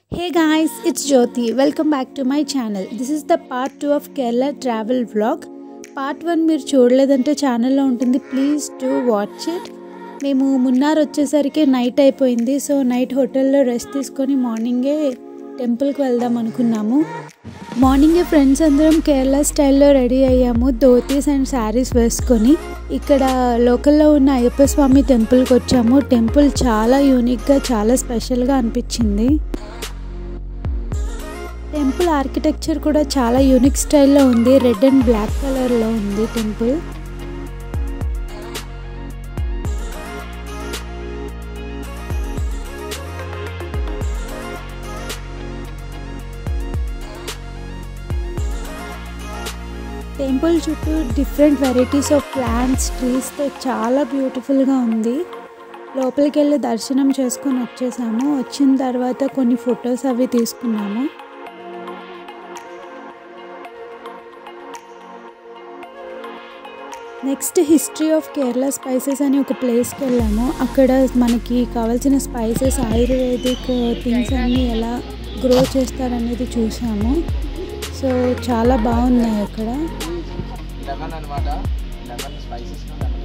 Hey guys, it's Jyoti. Welcome back to my channel. This is the part 2 of Kerala travel vlog. Part one మీరు చూడలేదంటే ఛానల్లో ఉంటుంది please to watch it మేము మున్నార్ వచ్చేసరికి night అయిపోయింది so night హోటల్లో rest తీసుకొని మార్నింగే టెంపుల్కి వెళ్దాం అనుకున్నాము మార్నింగే ఫ్రెండ్స్ అందరం కేరళ స్టైల్లో రెడీ అయ్యాము ధోతీస్ అండ్ శారీస్ వేసుకొని ఇక్కడ లోకల్లో ఉన్న అయ్యప్ప స్వామి టెంపుల్కి వచ్చాము టెంపుల్ చాలా యూనిక్గా చాలా స్పెషల్గా అనిపించింది టెంపుల్ ఆర్కిటెక్చర్ కూడా చాలా యూనిక్ స్టైల్లో ఉంది రెడ్ అండ్ బ్లాక్ కలర్లో ఉంది టెంపుల్ టెంపుల్ చుట్టూ డిఫరెంట్ వెరైటీస్ ఆఫ్ ప్లాంట్స్ ట్రీస్తో చాలా బ్యూటిఫుల్గా ఉంది లోపలికి వెళ్ళి దర్శనం చేసుకొని వచ్చేసాము వచ్చిన తర్వాత కొన్ని ఫొటోస్ అవి తీసుకున్నాము next history of Kerala spices అని ఒక ప్లేస్కి వెళ్ళాము అక్కడ మనకి కావాల్సిన స్పైసెస్ ఆయుర్వేదిక్ థింగ్స్ అన్నీ ఎలా గ్రో చేస్తారనేది చూసాము సో చాలా బాగున్నాయి అక్కడ లెమన్ అనమాట లెమన్ స్పైసెస్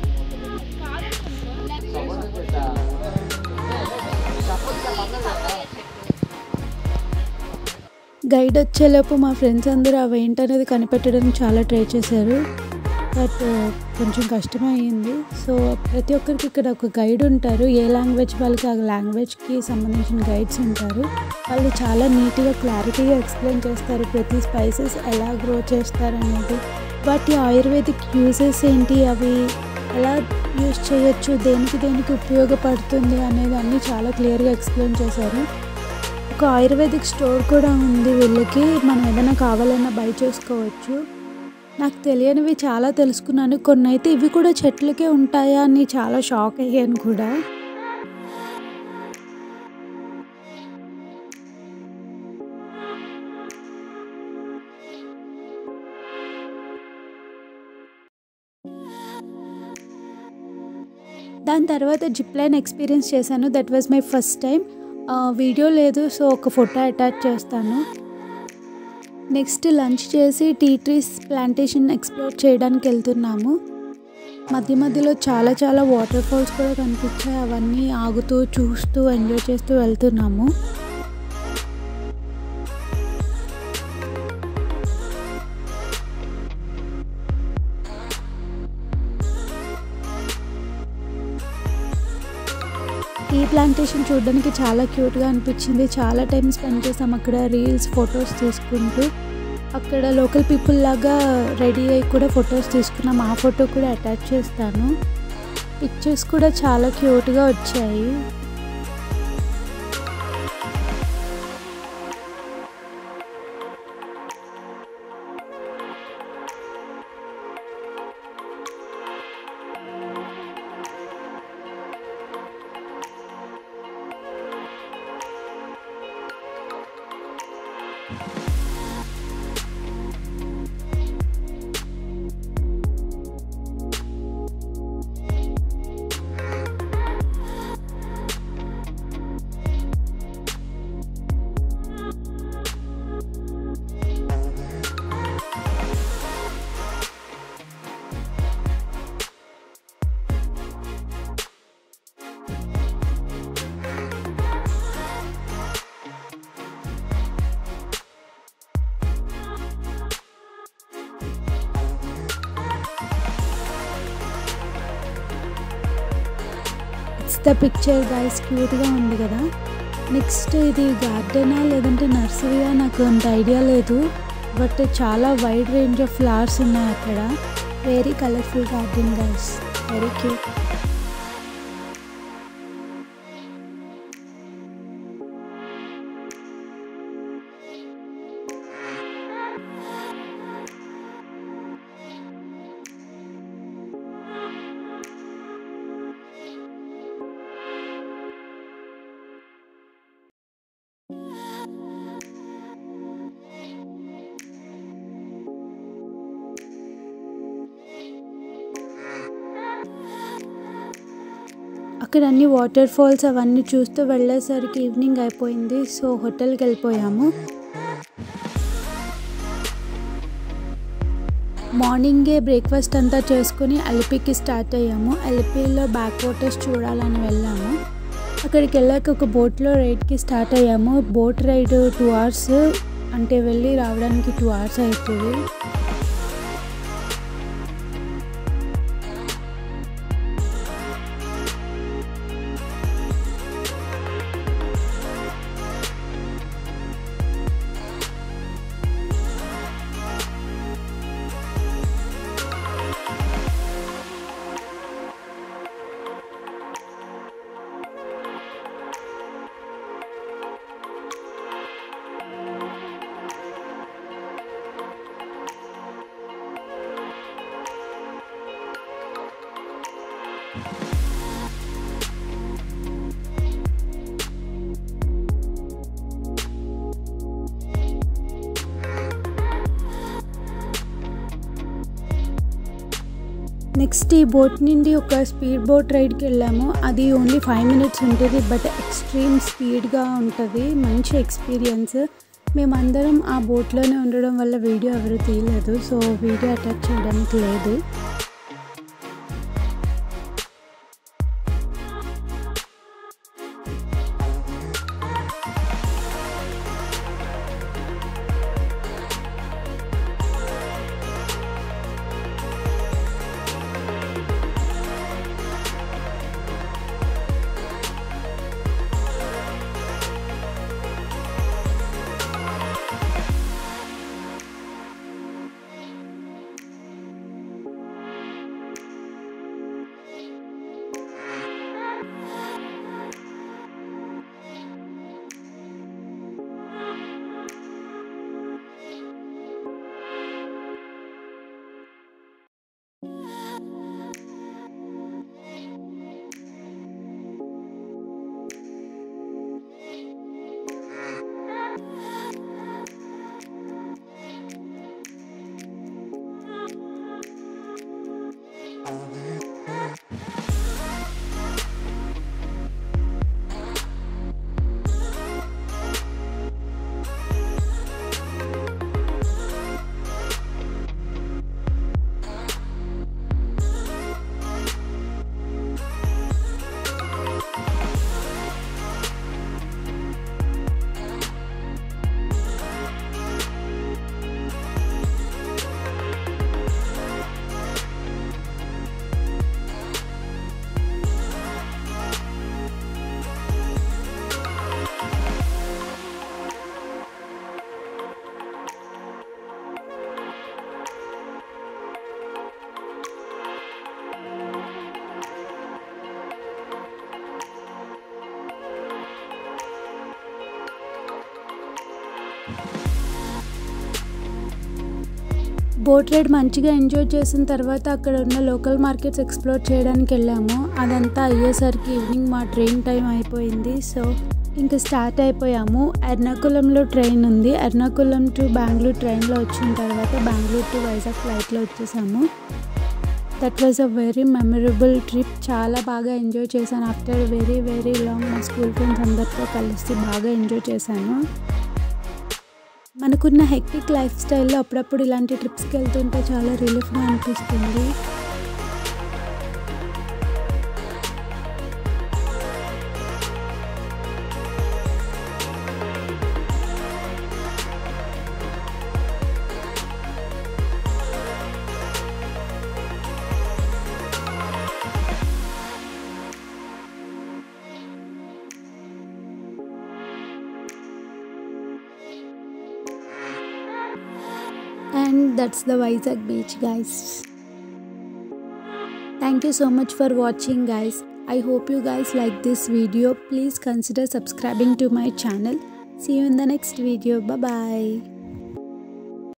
గైడ్ వచ్చేలోపు మా ఫ్రెండ్స్ అందరూ అవి ఏంటనేది కనిపెట్టడానికి చాలా ట్రై చేశారు బట్ కొంచెం కష్టమయ్యింది సో ప్రతి ఒక్కరికి ఇక్కడ ఒక గైడ్ ఉంటారు ఏ లాంగ్వేజ్ వాళ్ళకి ఆ లాంగ్వేజ్కి సంబంధించిన గైడ్స్ ఉంటారు వాళ్ళు చాలా నీట్గా క్లారిటీగా ఎక్స్ప్లెయిన్ చేస్తారు ప్రతి స్పైసెస్ ఎలా గ్రో చేస్తారు అనేది వాటి ఆయుర్వేదిక్ యూజెస్ ఏంటి అవి ఎలా యూజ్ చేయొచ్చు దేనికి దేనికి ఉపయోగపడుతుంది అనేది అన్నీ చాలా క్లియర్గా ఎక్స్ప్లెయిన్ చేశారు ఒక ఆయుర్వేదిక్ స్టోర్ కూడా ఉంది వీళ్ళకి మనం ఏదైనా కావాలన్నా బై చేసుకోవచ్చు నాకు తెలియనివి చాలా తెలుసుకున్నాను కొన్ని అయితే ఇవి కూడా చెట్లకే ఉంటాయా అని చాలా షాక్ అయ్యాను కూడా దాని తర్వాత జిప్ లైన్ ఎక్స్పీరియన్స్ చేశాను that was my first time video లేదు సో ఒక ఫోటో అటాచ్ చేస్తాను నెక్స్ట్ లంచ్ చేసి టీ ట్రీస్ ప్లాంటేషన్ ఎక్స్ప్లోర్ చేయడానికి వెళ్తున్నాము మధ్య మధ్యలో చాలా చాలా వాటర్ ఫాల్స్ కూడా కనిపించాయి అవన్నీ ఆగుతూ చూస్తూ ఎంజాయ్ చేస్తూ వెళ్తున్నాము టీ ప్లాంటేషన్ చూడడానికి చాలా క్యూట్గా అనిపించింది చాలా టైం స్పెండ్ చేసాం అక్కడ రీల్స్ ఫొటోస్ తీసుకుంటూ అక్కడ లోకల్ పీపుల్ లాగా రెడీ అయ్యి కూడా ఫొటోస్ తీసుకున్నాం ఆ ఫోటో కూడా అటాచ్ చేస్తాను పిక్చర్స్ కూడా చాలా క్యూట్గా వచ్చాయి ఇట్స్ ద పిక్చర్ గైస్ క్యూట్గా ఉంది కదా నెక్స్ట్ ఇది గార్డెనా లేదంటే నర్సరీయా నాకు అంత ఐడియా లేదు బట్ చాలా వైడ్ రేంజ్ ఆఫ్ ఫ్లవర్స్ ఉన్నాయి అక్కడ very colourful garden guys very cute అక్కడ అన్ని వాటర్ ఫాల్స్ అవన్నీ చూస్తూ వెళ్ళేసరికి ఈవినింగ్ అయిపోయింది సో హోటల్కి వెళ్ళిపోయాము మార్నింగే బ్రేక్ఫాస్ట్ అంతా చేసుకుని అలిపికి స్టార్ట్ అయ్యాము అలిపిలో బ్యాక్ వాటర్స్ చూడాలని వెళ్ళాము అక్కడికి వెళ్ళాక ఒక బోట్లో రైడ్కి స్టార్ట్ అయ్యాము బోట్ రైడ్ టూ అవర్స్ అంటే వెళ్ళి రావడానికి టూ అవర్స్ అవుతుంది నెక్స్ట్ ఈ బోట్ నుండి ఒక స్పీడ్ బోట్ రైడ్కి వెళ్ళాము అది ఓన్లీ ఫైవ్ మినిట్స్ ఉంటుంది బట్ ఎక్స్ట్రీమ్ స్పీడ్గా ఉంటుంది మంచి ఎక్స్పీరియన్స్ మేమందరం ఆ బోట్లోనే ఉండడం వల్ల వీడియో ఎవరు తీయలేదు సో వీడియో అటాచ్ చేయడానికి లేదు బోట్ రైడ్ మంచిగా ఎంజాయ్ చేసిన తర్వాత అక్కడ ఉన్న లోకల్ మార్కెట్స్ ఎక్స్ప్లోర్ చేయడానికి వెళ్ళాము అదంతా అయ్యేసరికి ఈవినింగ్ మా ట్రైన్ టైం అయిపోయింది సో ఇంకా స్టార్ట్ అయిపోయాము ఎర్నాకుళంలో ట్రైన్ ఉంది ఎర్నాకుళం టు బెంగళూరు ట్రైన్లో వచ్చిన తర్వాత బెంగళూరు టు వైజాగ్ ఫ్లైట్లో వచ్చేసాము that was a very memorable trip చాలా బాగా ఎంజాయ్ చేశాను ఆఫ్టర్ వెరీ వెరీ లాంగ్ మా స్కూల్ ఫ్రెండ్స్ అందరితో కలిసి బాగా ఎంజాయ్ చేశాను మనకున్న హెక్టిక్ లైఫ్ స్టైల్లో అప్పుడప్పుడు ఇలాంటి ట్రిప్స్కి వెళ్తుంటే చాలా రిలీఫ్గా అనిపిస్తుంది and that's the Vizag beach guys thank you so much for watching guys I hope you guys like this video please consider subscribing to my channel see you in the next video bye bye